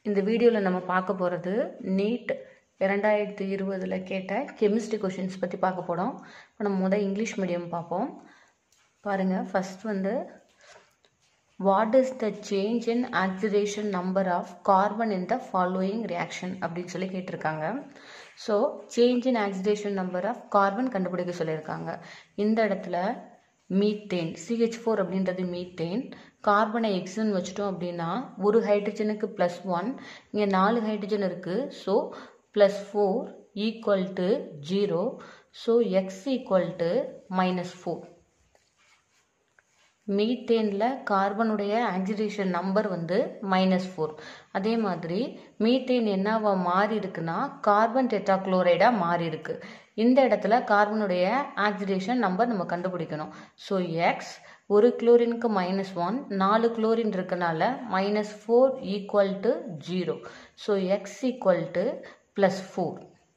இந்த வீடியோவில் நம்ம பார்க்க போகிறது நீட் இரண்டாயிரத்தி இருபதில் கேட்ட கெமிஸ்ட்ரி கொஷின்ஸ் பற்றி பார்க்க போகிறோம் இப்போ நம்ம முதல் இங்கிலீஷ் மீடியம் பார்ப்போம் பாருங்கள் ஃபஸ்ட் வந்து what is the change in oxidation number of carbon in the following reaction அப்படின்னு சொல்லி கேட்டிருக்காங்க so change in oxidation number of carbon கண்டுபிடிக்க சொல்லியிருக்காங்க இந்த இடத்துல மீத்தேன் சிஹெச் ஃபோர் அப்படின்றது மீத்தேன் கார்பனை எக்ஸ்ன்னு வச்சுட்டோம் அப்படின்னா ஒரு ஹைட்ரஜனுக்கு ப்ளஸ் ஒன் இங்கே நாலு ஹைட்ரஜன் இருக்குது so plus four equal to zero so x equal to minus four மீத்தேனில் கார்பனுடைய ஆக்சிடேஷன் நம்பர் வந்து மைனஸ் ஃபோர் அதே மாதிரி மீத்தேன் என்னவா மாறி இருக்குன்னா கார்பன் டெட்ராக்ளோரைடாக மாறி இருக்கு இந்த இடத்துல கார்பனுடைய ஆக்சிடேஷன் நம்பர் நம்ம கண்டுபிடிக்கணும் ஸோ எக்ஸ் ஒரு குளோரினுக்கு மைனஸ் ஒன் நாலு குளோரின் இருக்கனால minus four equal to zero so x equal to plus four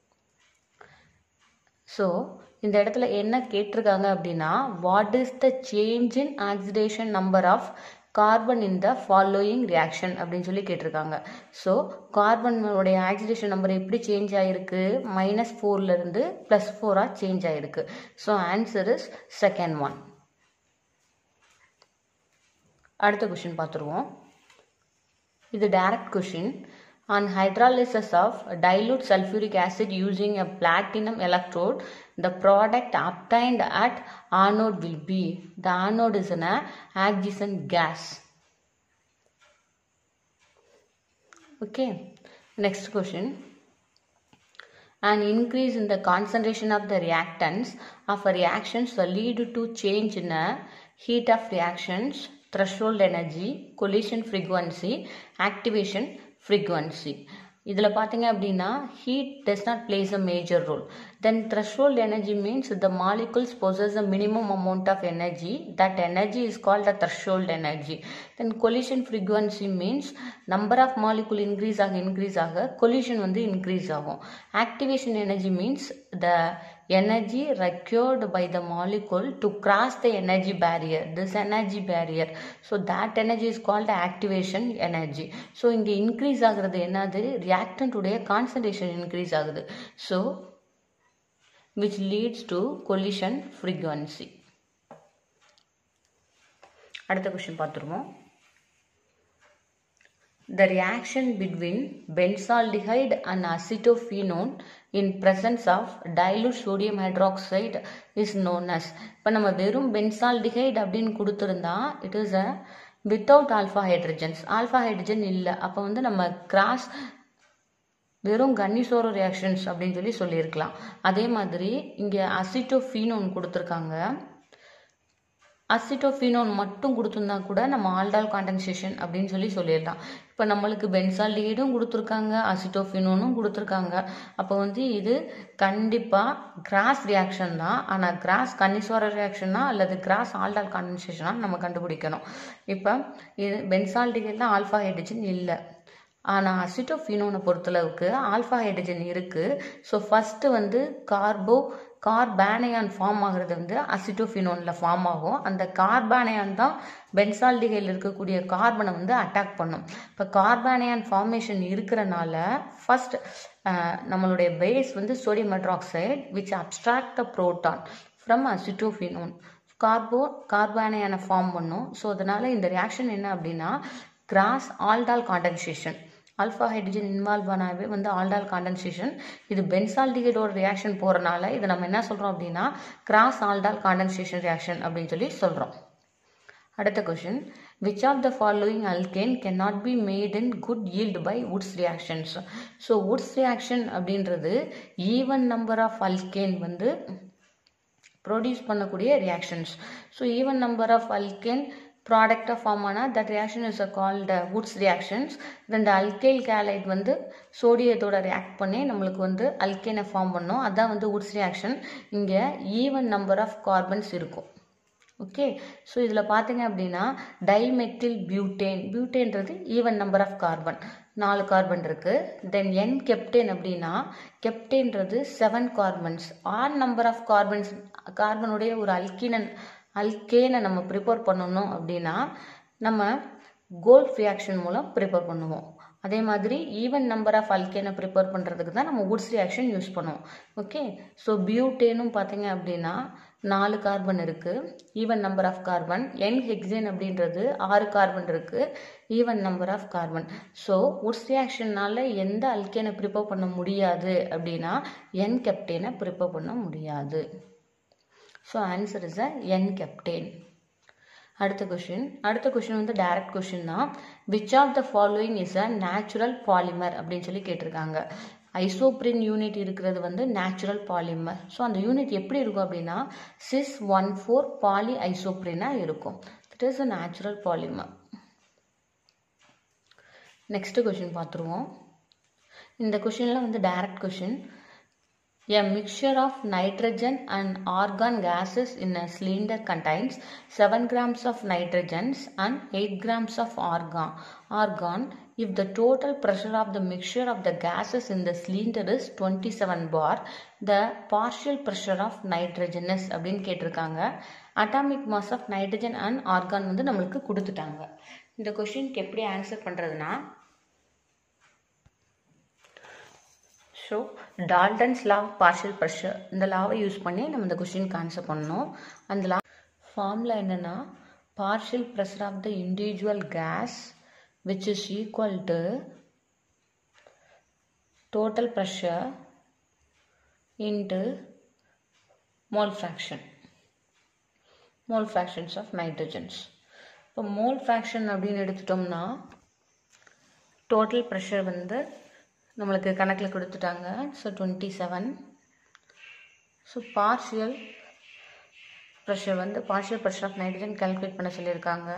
so இந்த இடத்துல என்ன கேட்டிருக்காங்க அப்படின்னா what is the change in oxidation number of carbon in the following reaction அப்படின்னு சொல்லி கேட்டிருக்காங்க ஸோ கார்பனுடைய ஆக்சிடேஷன் நம்பர் எப்படி சேஞ்ச் ஆகிருக்கு மைனஸ் ஃபோர்லேருந்து ப்ளஸ் ஃபோராக சேஞ்ச் ஆகிருக்கு so answer is second one அடுத்த கொஷின் பார்த்துருவோம் இது direct question on hydrolysis of dilute sulfuric acid using a platinum electrode the product obtained at anode will be the anode is an oxygen gas okay next question an increase in the concentration of the reactants of a reactions will lead to change in a heat of reactions threshold energy collision frequency activation frequency இதில் பார்த்தீங்க அப்படின்னா heat does not plays a major role then threshold energy means the molecules possess a minimum amount of energy that energy is called a threshold energy then collision frequency means number of molecule increase ஆக increase ஆக collision வந்து increase ஆகும் activation energy means the energy required by the molecule to cross the energy barrier this energy barrier so that energy is called activation energy so இங்க increase ஆகுறது என்னது reactant உடைய concentration increase ஆகுது so which leads to collision frequency அடுத்த question பார்த்துருவோம் The reaction between benzaldehyde and acetophenone in presence of dilute sodium hydroxide is known as இப்போ நம்ம வெறும் பென்சால்டிஹைட் அப்படின்னு கொடுத்துருந்தா it is a without alpha hydrogens alpha hydrogen இல்லை அப்போ வந்து நம்ம கிராஸ் வெறும் கன்னிசோரோ ரியாக்ஷன்ஸ் அப்படின்னு சொல்லி சொல்லியிருக்கலாம் அதே மாதிரி இங்கே அசிட்டோஃபீனோன் கொடுத்துருக்காங்க அசிட்டோஃபினோன் மட்டும் கொடுத்துருந்தா கூட நம்ம ஆல்டால் காண்டன்சேஷன் அப்படின்னு சொல்லி சொல்லிடலாம் இப்போ நம்மளுக்கு பென்சால்டிஹைடும் கொடுத்துருக்காங்க அசிட்டோஃபினோனும் கொடுத்துருக்காங்க அப்போ வந்து இது கண்டிப்பாக கிராஸ் ரியாக்ஷன் தான் ஆனால் கிராஸ் கன்னிஸ்வர ரியாக்ஷனா அல்லது கிராஸ் ஆல்டால் காண்டன்சேஷனா நம்ம கண்டுபிடிக்கணும் இப்போ இது பென்சால்டிஹைடில் ஆல்ஃபா ஹைட்ரஜன் இல்லை ஆனால் அசிட்டோஃபினோனை பொறுத்தளவுக்கு ஆல்ஃபா ஹைட்ரஜன் இருக்குது ஸோ ஃபஸ்ட்டு வந்து கார்போ கார்பானையான் ஃபார்ம் ஆகிறது வந்து அசிட்டோஃபினோனில் ஃபார்ம் ஆகும் அந்த கார்பானையான் தான் பென்சால்டிகையில் இருக்கக்கூடிய கார்பனை வந்து அட்டாக் பண்ணும் இப்போ கார்பானையான் ஃபார்மேஷன் இருக்கிறனால ஃபர்ஸ்ட் நம்மளுடைய பேஸ் வந்து sodium hydroxide which abstract the proton from acetophenone carbo கார்பானையான ஃபார்ம் பண்ணும் ஸோ அதனால் இந்த ரியாக்ஷன் என்ன அப்படின்னா cross aldol condensation alpha hydrogen involve ஆனாவே வந்து ஆல்டால் காண்டன்சேஷன் இது பென்சால்டிகேட்டோட ரியாக்ஷன் போகிறனால இதை நம்ம என்ன சொல்கிறோம் அப்படின்னா கிராஸ் ஆல்டால் காண்டன்சேஷன் ரியாக்ஷன் அப்படின்னு சொல்லி சொல்கிறோம் அடுத்த question which of the following alkane can not be made in good yield by Wurtz reactions so Wurtz reaction அப்படின்றது ஈவன் நம்பர் ஆஃப் அல்கேன் வந்து ப்ரொடியூஸ் பண்ணக்கூடிய reactions so even number of alkane ப்ராடக்டாக form ஆனால் that reaction is a called Wurtz reactions ரெண்டு alkyl halide வந்து சோடியத்தோட react பண்ணி நம்மளுக்கு வந்து அல்கேனை ஃபார்ம் பண்ணோம் அதான் வந்து வுட்ஸ் ரியாக்ஷன் இங்கே ஈவன் நம்பர் ஆஃப் கார்பன்ஸ் இருக்கும் ஓகே ஸோ இதில் பார்த்தீங்க அப்படின்னா டைமெத்தில் பியூட்டேன் பியூட்டேன்றது ஈவன் நம்பர் ஆஃப் கார்பன் நாலு கார்பன் இருக்குது தென் என் கெப்டேன் அப்படின்னா கெப்டேன்றது seven carbons are number of carbons கார்பனுடைய ஒரு அல்கினன் அல்கேனை நம்ம ப்ரிப்பேர் பண்ணணும் அப்படின்னா நம்ம கோல்ஃப் ரியாக்ஷன் மூலம் ப்ரிப்பேர் பண்ணுவோம் அதே மாதிரி ஈவன் நம்பர் ஆஃப் அல்கேனை ப்ரிப்பேர் பண்ணுறதுக்கு தான் நம்ம வுட்ஸ் ரியாக்ஷன் யூஸ் பண்ணுவோம் ஓகே ஸோ பியூட்டேனும் பார்த்தீங்க அப்படின்னா நாலு கார்பன் இருக்குது even number of carbon n hexane அப்படின்றது ஆறு கார்பன் இருக்குது even number of carbon so Wurtz ரியாக்ஷனால் எந்த அல்கேனை ப்ரிப்பேர் பண்ண முடியாது அப்படின்னா என் கெப்டேனை ப்ரிப்பேர் பண்ண முடியாது so answer is a n heptane அடுத்த கொஷின் அடுத்த கொஷின் வந்து டைரக்ட் கொஷின் தான் which of the following is a natural polymer அப்படின்னு சொல்லி கேட்டிருக்காங்க ஐசோப்ரின் யூனிட் இருக்கிறது வந்து நேச்சுரல் பாலிமர் ஸோ அந்த யூனிட் எப்படி இருக்கும் அப்படின்னா சிஸ் ஒன் ஃபோர் பாலி ஐசோப்ரினாக இருக்கும் it is a natural polymer next question பார்த்துருவோம் இந்த கொஷினில் வந்து direct question A mixture of nitrogen and argon gases in a cylinder contains 7 grams of nitrogens and 8 grams of argon. Argon if the total pressure of the mixture of the gases in the cylinder is 27 bar, the partial pressure of nitrogen is அப்படின்னு கேட்டிருக்காங்க atomic mass of nitrogen and argon வந்து நம்மளுக்கு கொடுத்துட்டாங்க இந்த கொஷினுக்கு எப்படி answer பண்ணுறதுனா so Dalton's law partial pressure இந்த லாவை யூஸ் பண்ணி நம்ம இந்த கொஷினுக்கு ஆன்சர் பண்ணணும் அந்த லா ஃபார்மில் என்னென்னா partial pressure of the individual gas which is equal to total pressure into mole fraction mole fractions of nitrogens இப்போ மோல் ஃப்ராக்ஷன் அப்படின்னு எடுத்துட்டோம்னா டோட்டல் ப்ரெஷர் வந்து நம்மளுக்கு கணக்கில் கொடுத்துட்டாங்க so twenty seven so partial pressure வந்து partial pressure of nitrogen calculate பண்ண சொல்லியிருக்காங்க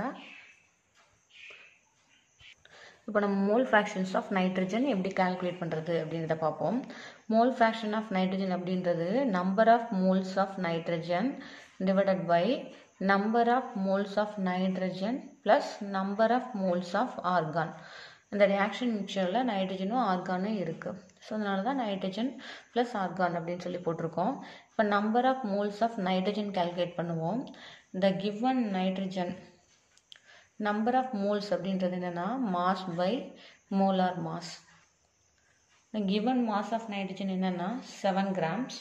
இப்போ நம்ம மோல் ஃப்ராக்ஷன்ஸ் ஆஃப் நைட்ரஜன் எப்படி கால்குலேட் பண்ணுறது அப்படின்றத பார்ப்போம் மோல் ஃப்ராக்ஷன் ஆஃப் நைட்ரஜன் அப்படின்றது number of moles of nitrogen divided by number of moles of nitrogen plus number of moles of argon அந்த ரியாக்ஷன் மிக்சரில் நைட்ரஜனும் ஆர்கானும் இருக்குது ஸோ அதனால தான் நைட்ரஜன் ப்ளஸ் ஆர்கான் அப்படின்னு சொல்லி போட்டிருக்கோம் இப்போ number of moles of nitrogen calculate பண்ணுவோம் the given nitrogen number of moles அப்படின்றது என்னென்னா mass by molar mass the given mass of nitrogen என்னென்னா செவன் கிராம்ஸ்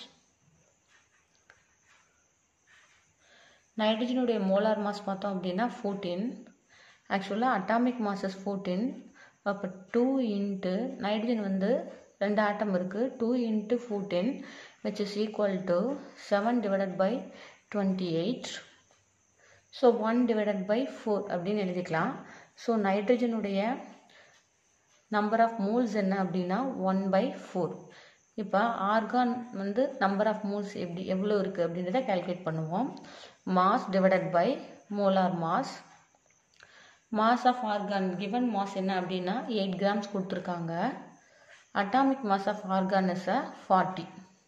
நைட்ரஜனுடைய மோலார் மாஸ் பார்த்தோம் அப்படின்னா ஃபோர்டீன் ஆக்சுவலாக அட்டாமிக் மாசஸ் ஃபோர்டீன் அப்போ டூ இன்ட்டு நைட்ரஜன் வந்து ரெண்டு ஆட்டம் இருக்குது two into fourteen which is equal to seven divided by twenty eight so one divided by four அப்படின்னு எழுதிக்கலாம் ஸோ நைட்ரஜனுடைய நம்பர் ஆஃப் மோல்ஸ் என்ன அப்படின்னா ஒன் பை ஃபோர் இப்போ ஆர்கான் வந்து நம்பர் ஆஃப் மோல்ஸ் எப்படி எவ்வளோ இருக்குது அப்படின்றத கால்குலேட் பண்ணுவோம் mass divided by molar mass mass of argon given mass என்ன அப்படின்னா எயிட் கிராம்ஸ் கொடுத்துருக்காங்க atomic mass of argon is a forty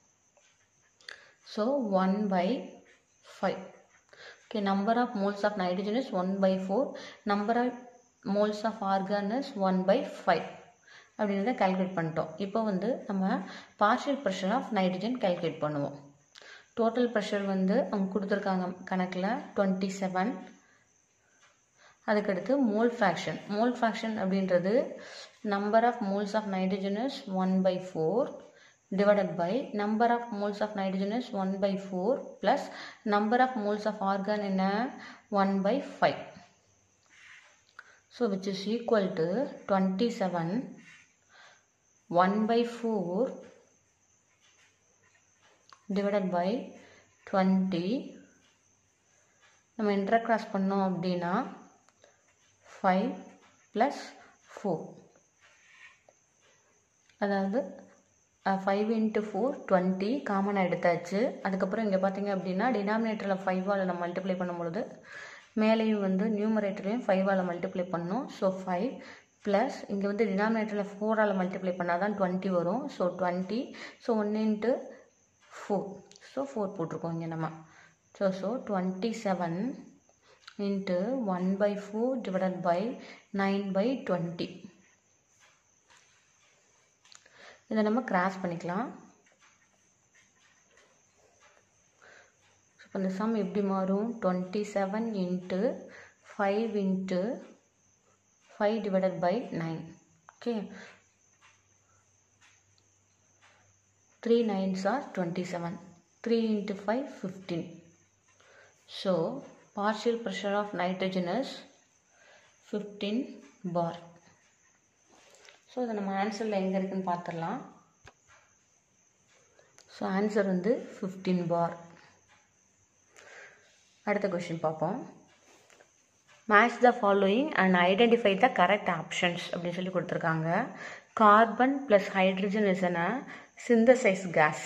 so one by five okay number of moles of nitrogen is one by four number of moles of argon is one by five அப்படின்றத calculate பண்ணிட்டோம் இப்போ வந்து நம்ம partial pressure of nitrogen calculate பண்ணுவோம் total pressure வந்து அவங்க கொடுத்துருக்காங்க கணக்கில் டுவெண்ட்டி செவன் அதுக்கடுத்து மோல் ஃப்ராக்ஷன் மோல் ஃப்ராக்ஷன் அப்படின்றது number of moles of nitrogen is one by four divided by number of moles of nitrogen is 1 by 4 plus number of moles of argon in a 1 by 5 so which is equal to 27 1 by 4 divided by 20 நம்ம inter cross பண்ணோம் அப்படின்னா five plus four அதாவது five into four twenty காமனாக எடுத்தாச்சு அதுக்கப்புறம் இங்கே பார்த்தீங்க அப்படின்னா டினாமினேட்டரில் ஃபைவால் நம்ம மல்டிப்ளை பண்ணும்பொழுது மேலேயும் வந்து நியூமரேட்டரையும் ஃபைவால் மல்டிப்ளை பண்ணோம் ஸோ ஃபைவ் ப்ளஸ் இங்கே வந்து டினாமினேட்டரில் ஃபோரால் மல்டிப்ளை பண்ணால் தான் டுவெண்ட்டி வரும் so twenty so one into four so four போட்டிருக்கோம் இங்கே நம்ம so so twenty seven into one by four divided by nine by twenty இதை நம்ம கிராஸ் பண்ணிக்கலாம் இப்போ இந்த சம் எப்படி மாறும் twenty seven into five into five divided by nine okay three nines are twenty seven three into five fifteen so partial pressure of nitrogen is fifteen bar so இதை நம்ம ஆன்சரில் எங்கே இருக்குன்னு பார்த்துடலாம் ஸோ ஆன்சர் வந்து fifteen bar அடுத்த question பார்ப்போம் match the following and identify the correct options அப்படின்னு சொல்லி கொடுத்துருக்காங்க carbon plus hydrogen is a synthesis gas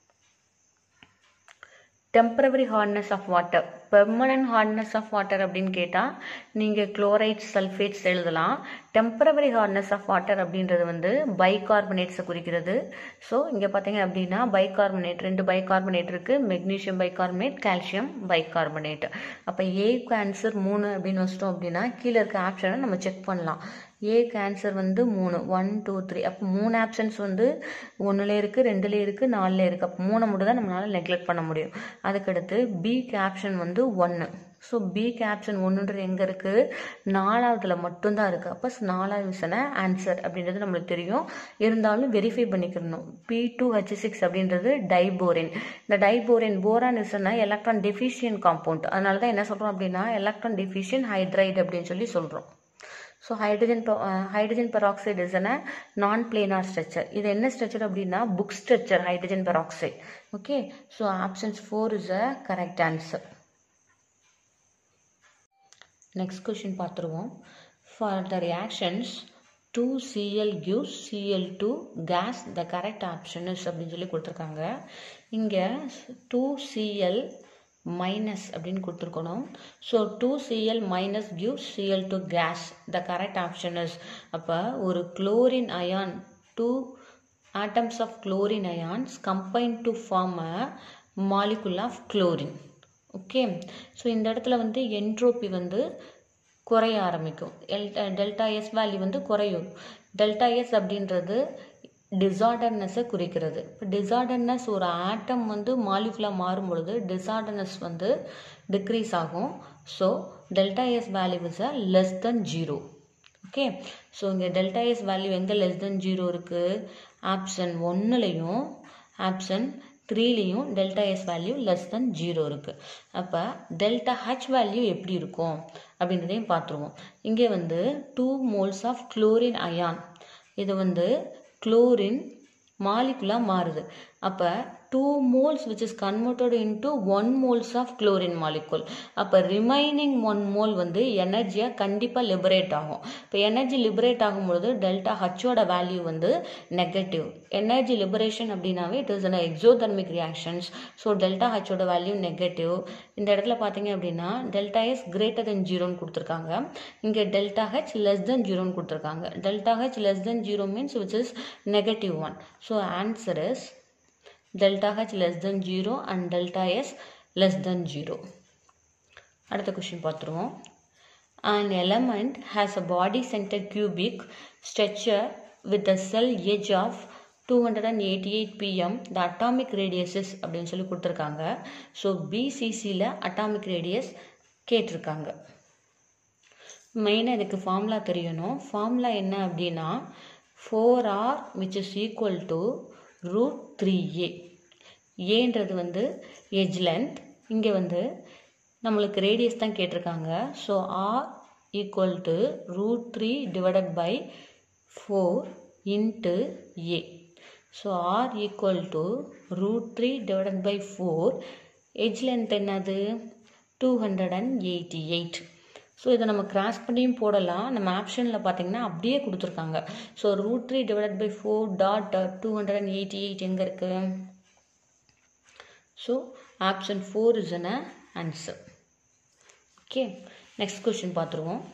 temporary hardness of water permanent hardness of water அப்படின்னு கேட்டால் நீங்கள் குளோரைட்ஸ் சல்ஃபேட்ஸ் எழுதலாம் டெம்பரவரி ஹார்ட்னஸ் ஆஃப் வாட்டர் அப்படின்றது வந்து பைகார்பனேட்ஸை குறிக்கிறது ஸோ இங்கே பார்த்தீங்க அப்படின்னா பைகார்பனேட் ரெண்டு பைகார்பனேட் இருக்குது மெக்னீஷியம் பைகார்பனேட் கால்சியம் பைகார்பனேட் அப்போ ஏக்கு ஆன்சர் மூணு அப்படின்னு வச்சிட்டோம் அப்படின்னா கீழே இருக்க ஆப்ஷனை நம்ம செக் பண்ணலாம் ஏக்கு ஆன்சர் வந்து மூணு ஒன் டூ த்ரீ அப்போ மூணு ஆப்ஷன்ஸ் வந்து ஒன்றுல இருக்குது ரெண்டுல இருக்குது நாலுல இருக்குது அப்போ மூணை மட்டும் தான் நம்மளால் நெக்லெக்ட் பண்ண முடியும் அதுக்கடுத்து பிக்கு ஆப்ஷன் வந்து ஒன்று ஸோ பிக்கு ஆப்ஷன் ஒன்றுன்றது எங்கே இருக்குது நாலாவதுல மட்டும்தான் இருக்குது அப்போ நாலாவது விஷயம் ஆன்சர் அப்படின்றது நம்மளுக்கு தெரியும் இருந்தாலும் வெரிஃபை பண்ணிக்கணும் பி டூ ஹெச் சிக்ஸ் அப்படின்றது டைபோரின் இந்த டைபோரின் போரான் விஷயம்னா எலக்ட்ரான் டெஃபிஷியன் காம்பவுண்ட் அதனால தான் என்ன சொல்கிறோம் அப்படின்னா எலக்ட்ரான் டெஃபிஷியன் ஹைட்ரைட் அப்படின்னு சொல்லி சொல்கிறோம் so hydrogen hydrogen peroxide is a non planar structure இது என்ன ஸ்ட்ரக்சர் அப்படின்னா book structure hydrogen peroxide okay so options four is a correct answer next question பார்த்துருவோம் for the reactions two C L gives C L two gas the correct option is அப்படின்னு சொல்லி கொடுத்துருக்காங்க இங்கே two C L minus அப்படின்னு கொடுத்துருக்கணும் so two C L minus give C L two gas the correct option is அப்போ ஒரு chlorine ion two atoms of chlorine ions combine to form a molecule of chlorine okay so இந்த இடத்துல வந்து என்ட்ரோப்பி வந்து குறைய ஆரம்பிக்கும் எல் டெல்டா எஸ் வேல்யூ வந்து குறையும் டெல்டா எஸ் அப்படின்றது டிசார்டர்னஸை குறிக்கிறது இப்போ டிசார்டர்னஸ் ஒரு ஆட்டம் வந்து மாலிகுலாக மாறும் பொழுது டிசார்டர்னஸ் வந்து டிக்ரீஸ் ஆகும் so delta S value is a less than zero okay so இங்கே டெல்டா எஸ் வேல்யூ எங்கே லெஸ் தென் ஜீரோ இருக்குது ஆப்ஷன் ஒன்றுலையும் ஆப்ஷன் த்ரீலேயும் delta S value less than zero இருக்குது அப்போ டெல்டா ஹச் வேல்யூ எப்படி இருக்கும் அப்படின்றதையும் பார்த்துருவோம் இங்கே வந்து two moles of chlorine ion இது வந்து குளோரின் மாலிகுலாக மாறுது அப்போ two moles which is converted into one moles of chlorine molecule அப்போ ரிமைனிங் ஒன் மோல் வந்து எனர்ஜியாக கண்டிப்பாக லிபரேட் ஆகும் இப்போ எனர்ஜி லிபரேட் ஆகும்பொழுது டெல்டா ஹச்சோட வேல்யூ வந்து நெகட்டிவ் எனர்ஜி லிபரேஷன் அப்படின்னாவே it is an exothermic reactions so delta ஹச்சோட வேல்யூ நெகட்டிவ் இந்த இடத்துல பார்த்தீங்க அப்படின்னா டெல்டா எஸ் கிரேட்டர் தென் ஜீரோன்னு கொடுத்துருக்காங்க இங்கே டெல்டா ஹெச் லெஸ் தென் ஜீரோன்னு கொடுத்துருக்காங்க delta H less than zero means which is negative one so answer is delta h less than 0 and delta s less than 0 அடுத்த கொஷின் பார்த்துருவோம் an element has a body centered cubic structure with a cell edge of 288 pm the atomic radius is அப்படின்னு சொல்லி கொடுத்துருக்காங்க so பிசிசியில் atomic radius கேட்டிருக்காங்க மெயினாக இதுக்கு formula தெரியணும் formula என்ன அப்படின்னா four R which is equal to root three A ஏன்றது வந்து எஜ் லென்த் இங்கே வந்து நம்மளுக்கு ரேடியஸ் தான் கேட்டிருக்காங்க so R equal to root three divided by four into A so R equal to root three divided by four edge length என்னது two hundred and eighty eight so இதை நம்ம cross பண்ணியும் போடலாம் நம்ம ஆப்ஷனில் பார்த்தீங்கன்னா அப்படியே கொடுத்துருக்காங்க so root three divided by four dot two hundred and eighty eight எங்கே இருக்குது so option four is an answer okay next question பார்த்துருவோம்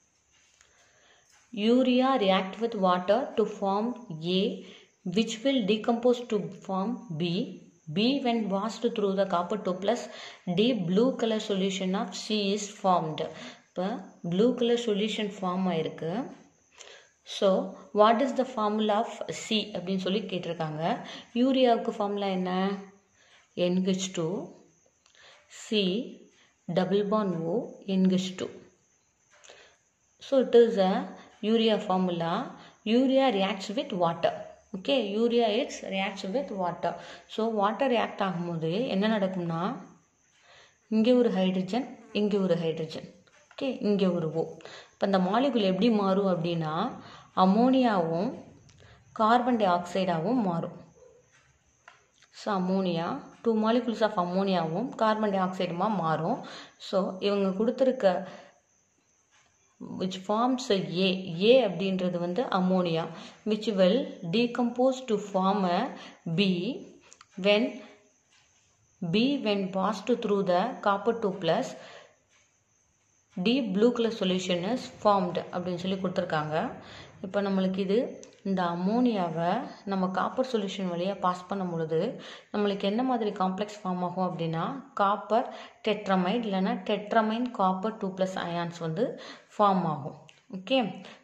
urea react with water to form A which will decompose to form B. B when washed through the copper 2 plus D blue color solution of C is formed. இப்போ blue colour solution form ஆயிருக்கு so what is the formula of C அப்படின்னு சொல்லி கேட்டிருக்காங்க யூரியாவுக்கு formula என்ன NH two C double bond O NH two so it is a urea formula urea reacts with water okay urea it's reacts with water so water react ஆகும்போது என்ன நடக்கும்னா இங்கே ஒரு ஹைட்ரஜன் இங்கே ஒரு ஹைட்ரஜன் ஓகே இங்கே ஒரு ஓ இப்போ இந்த மாலிகுல் எப்படி மாறும் அப்படின்னா அமோனியாவும் கார்பன் டை ஆக்சைடாகவும் மாறும் so ammonia two molecules of அமோனியாவும் கார்பன் டை ஆக்சைடுமா மாறும் ஸோ இவங்க கொடுத்துருக்க which forms a A. A அப்படின்றது வந்து ammonia which will decompose to form a B when B when passed through the copper 2 plus deep blue color solution is formed அப்படின்னு சொல்லி கொடுத்துருக்காங்க இப்போ நம்மளுக்கு இது இந்த அமோனியாவை நம்ம காப்பர் சொல்யூஷன் வழியாக பாஸ் பண்ணும் பொழுது நம்மளுக்கு என்ன மாதிரி காம்ப்ளெக்ஸ் ஃபார்ம் ஆகும் அப்படின்னா காப்பர் டெட்ரமைட் இல்லைன்னா tetrammine copper two plus ions வந்து ஃபார்ம் ஆகும் ஓகே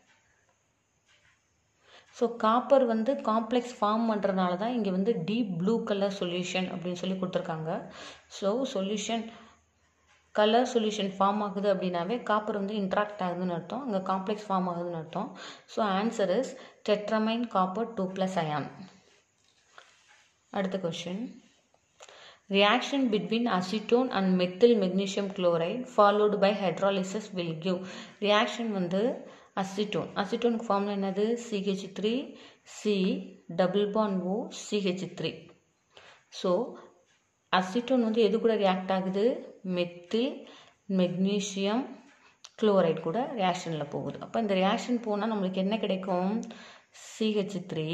ஸோ காப்பர் வந்து காம்ப்ளெக்ஸ் ஃபார்ம் பண்ணுறதுனால தான் இங்கே வந்து டீப் ப்ளூ கலர் சொல்யூஷன் அப்படின்னு சொல்லி கொடுத்துருக்காங்க so solution colour solution form ஆகுது அப்படின்னாவே காப்பர் வந்து இன்ட்ராக்ட் ஆகுதுன்னு அர்த்தம் அங்கே காம்ப்ளெக்ஸ் ஃபார்ம் ஆகுதுன்னு அர்த்தம் so answer is tetrammine copper two plus ion அடுத்த question reaction between acetone and methyl magnesium chloride followed by hydrolysis will give reaction வந்து அசிட்டோன் அசிட்டோனுக்கு ஃபார்முலா என்னது CH three C double bond O CH three so acetone வந்து எது கூட react ஆகுது methyl magnesium chloride கூட ரியாக்ஷனில் போகுது அப்போ இந்த ரியாக்ஷன் போனால் நம்மளுக்கு என்ன கிடைக்கும் சிஹெச் த்ரீ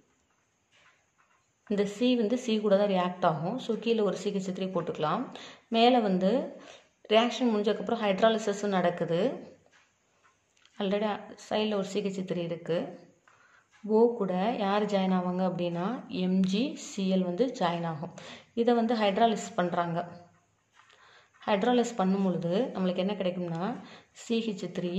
இந்த சி வந்து சி கூட தான் ரியாக்ட் ஆகும் ஸோ கீழே ஒரு சிஹெச் த்ரீ போட்டுக்கலாம் மேலே வந்து ரியாக்ஷன் முடிஞ்சதுக்கப்புறம் ஹைட்ராலிசிஸும் நடக்குது ஆல்ரெடி சைடில் ஒரு சிஹெச் த்ரீ இருக்குது ஓ கூட யார் ஜாயின் ஆவாங்க அப்படின்னா எம்ஜி சிஎல் வந்து ஜாயின் ஆகும் இதை வந்து ஹைட்ராலிஸ் பண்ணுறாங்க ஹைட்ராலிஸ் பண்ணும் பொழுது நம்மளுக்கு என்ன கிடைக்கும்னா CH three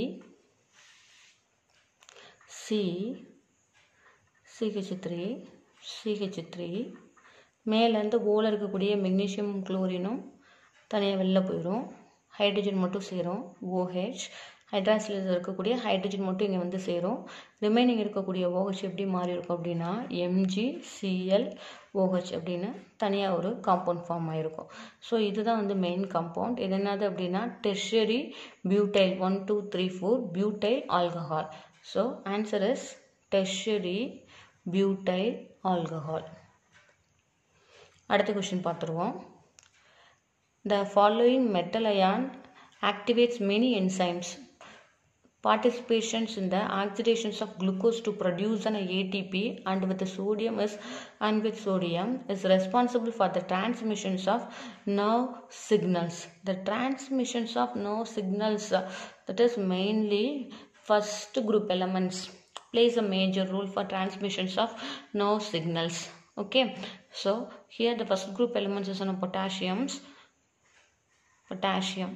C CH three CH three மேலேருந்து ஓவில் இருக்கக்கூடிய மெக்னீஷியம் குளோரினும் தனியாக வெளில போயிடும் ஹைட்ரஜன் மட்டும் சேரும் ஓஹெச் ஹைட்ராக்சிலில் இருக்கக்கூடிய ஹைட்ரஜன் மட்டும் இங்கே வந்து சேரும் ரிமைனிங் இருக்கக்கூடிய ஓஹெச் எப்படி மாறி இருக்கும் அப்படின்னா எம்ஜி சிஎல் ஓஹெச் அப்படின்னு தனியாக ஒரு காம்பவுண்ட் ஃபார்ம் ஆகிருக்கும் ஸோ இதுதான் வந்து மெயின் காம்பவுண்ட் இது என்னது அப்படின்னா tertiary butyl one two three four butyl alcohol so answer is tertiary butyl alcohol அடுத்த கொஷின் பார்த்துருவோம் the following metal ion activates many enzymes participations in the oxidations of glucose to produce an ATP and with the sodium is and with sodium is responsible for the transmissions of nerve signals the transmissions of nerve signals uh, that is mainly first group elements plays a major role for transmissions of nerve signals okay so here the first group elements is on potassiums potassium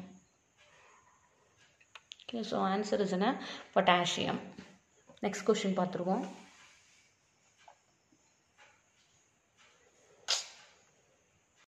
okay so answer is in a potassium next question பார்த்துருவோம்